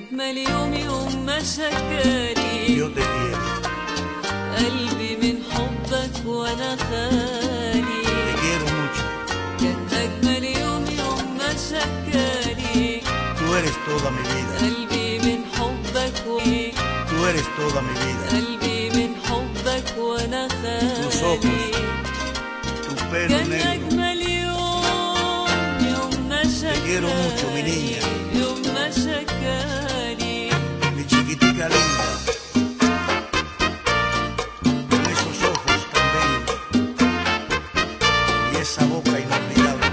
أجمل يوم يوم ما شكالي Yo te quiero, قلبي من حبك وأنا خالي te quiero mucho. كان أجمل يوم يوم ما شكالي Tú eres toda mi vida, قلبي من حبك و... tú eres toda mi vida. قلبي من حبك وأنا Tus خالي Tu pelo كان negro, أجمل يوم يوم ما شكالي quiero mucho, mi niña. يوم ما شكالي mi chiquitica linda. Con esos ojos tan bellos y esa boca inolvidable.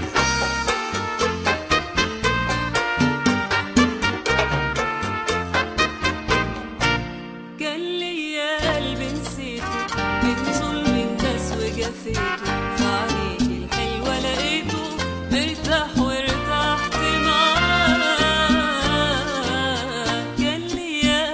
كان ليا قلب نسيته من ظلم الناس وجفيته في عينيك الحلوة لقيته مرتاح وارتحت معاه كان ليا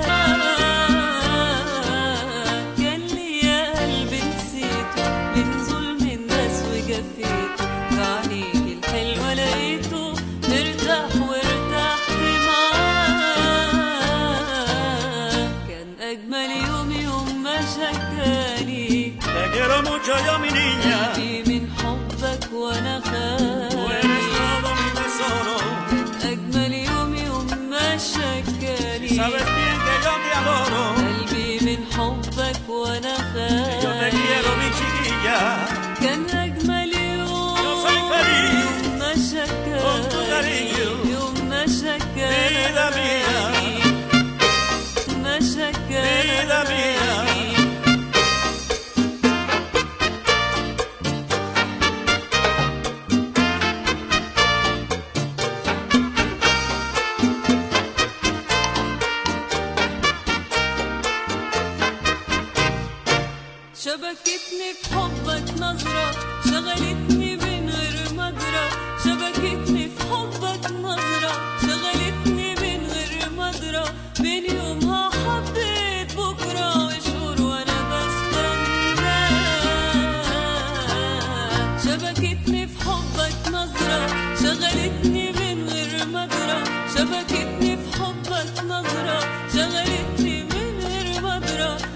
كان ليا قلب نسيته من ظلم الناس وجفيته في عينيك الحلوة لقيته مرتاح وارتحت معاه كان أجمل يوم يوم ما شكالي Te quiero mucho yo, mi niña. قلبي من حبك وأنا Tú خالي eres todo mi tesoro. أجمل يوم يوم ما شكالي Sabes bien que yo te adoro. قلبي من حبك وأنا Yo te خالي quiero, mi chiquilla. كان أجمل يوم Yo soy feliz يوم ما con tu شكالي cariño. يوم ما شكالي Vida mía. ما شكالي Vida mía. شبكتني في حبك نظرة شغلتني من غير مجرى شبكتني في حبك نظرة شغلتني من غير مجرى من يومها حبيت بكرة وشهور وانا بستنى شبكتني في حبك نظرة شغلتني من غير مجرى شبكتني في حبك نظرة شغلتني من غير مجرى